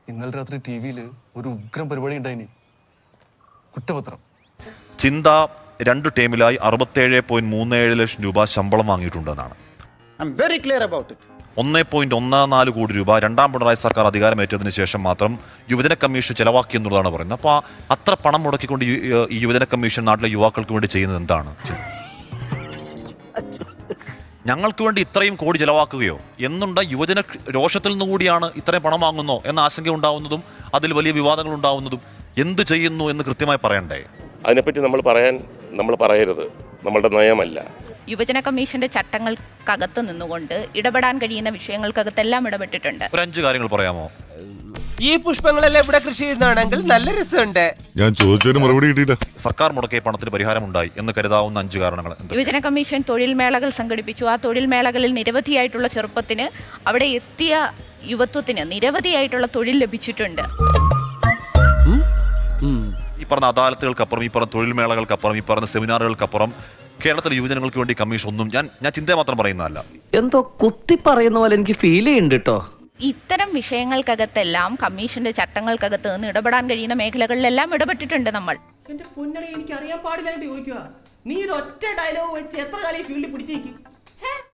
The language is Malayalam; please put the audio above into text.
ഇന്നലെ രാത്രി ടി വിയിൽ ഒരു ഉഗ്രം പരിപാടി ഉണ്ടായിനി കുറ്റപത്രം ചിന്ത രണ്ട് ടീമിലായി അറുപത്തേഴ് പോയിന്റ് മൂന്ന് ഏഴ് ലക്ഷം രൂപ ശമ്പളം വാങ്ങിയിട്ടുണ്ടെന്നാണ് I'm very clear about it. ഒന്നേ പോയിന്റ് ഒന്ന് നാല് കോടി രൂപ രണ്ടാം പിണറായി സർക്കാർ അധികാരമേറ്റതിന് ശേഷം മാത്രം യുവജന കമ്മീഷൻ ചെലവാക്കി എന്നുള്ളതാണ് പറയുന്നത് അപ്പോൾ അത്ര പണം മുടക്കിക്കൊണ്ട് ഈ ഈ യുവജന കമ്മീഷൻ നാട്ടിലെ യുവാക്കൾക്ക് വേണ്ടി ചെയ്യുന്നത് എന്താണ് ഞങ്ങൾക്ക് വേണ്ടി ഇത്രയും കോടി ചെലവാക്കുകയോ എന്നുണ്ട യുവജന രോഷത്തിൽ നിന്ന് കൂടിയാണ് ഇത്രയും പണം വാങ്ങുന്നോ എന്ന ആശങ്ക ഉണ്ടാവുന്നതും അതിൽ വലിയ വിവാദങ്ങൾ ഉണ്ടാവുന്നതും എന്ത് ചെയ്യുന്നു എന്ന് കൃത്യമായി പറയണ്ടേ അതിനെപ്പറ്റി നമ്മൾ പറയാൻ നമ്മൾ പറയരുത് നമ്മളുടെ നയമല്ല യുവജന കമ്മീഷന്റെ ചട്ടങ്ങൾക്കകത്ത് നിന്നുകൊണ്ട് ഇടപെടാൻ കഴിയുന്ന വിഷയങ്ങൾക്കകത്തെല്ലാം ഇടപെട്ടിട്ടുണ്ട് ഒരു അഞ്ച് കാര്യങ്ങൾ പറയാമോ ഈ പുഷ്പങ്ങളെല്ലാം ഇവിടെ കൃഷി ചെയ്യുന്നതാണെങ്കിൽ നല്ല രസമുണ്ട് ഞാൻ ചോദിച്ചതിന് മറുപടി കിട്ടിയില്ല സർക്കാർ മുടക്കിയ പണത്തിന് പരിഹാരമുണ്ടായി എന്ന് കരുതാവുന്ന അഞ്ച് കാരണങ്ങൾ എന്ത് യുവജന കമ്മീഷൻ തൊഴിൽ മേളകൾ സംഘടിപ്പിച്ചു ആ തൊഴിൽ മേളകളിൽ നിരവധിയായിട്ടുള്ള ചെറുപ്പത്തിന് അവിടെ എത്തിയ യുവത്വത്തിന് നിരവധിയായിട്ടുള്ള തൊഴിൽ ലഭിച്ചിട്ടുണ്ട് ഈ പറഞ്ഞ അദാലത്തുകൾക്കപ്പുറം ഈ പറഞ്ഞ തൊഴിൽ മേളകൾക്കപ്പുറം ഈ പറഞ്ഞ സെമിനാറുകൾക്കപ്പുറം കേരളത്തിലെ യുവജനങ്ങൾക്ക് വേണ്ടി കമ്മീഷൻ ഒന്നും ഞാൻ ഞാൻ ചിന്ത മാത്രം പറയുന്നതല്ല എന്തോ കുത്തി പറയുന്ന പോലെ എനിക്ക് ഫീൽ ചെയ്യുന്നുണ്ട് കേട്ടോ ഇത്തരം വിഷയങ്ങൾക്കകത്തെല്ലാം കമ്മീഷന്റെ ചട്ടങ്ങൾക്കകത്ത് നിന്ന് ഇടപെടാൻ കഴിയുന്ന മേഖലകളിലെല്ലാം ഇടപെട്ടിട്ടുണ്ട് നമ്മൾ എന്റെ പൊന്നടി എനിക്ക് അറിയാൻ പാടില്ലായിട്ട് ചോദിക്കുക നീ ഒരു ഒറ്റ ഡയലോഗ് വെച്ച് എത്ര കാലം ഈ ഫീൽഡിൽ പിടിച്ചേക്കും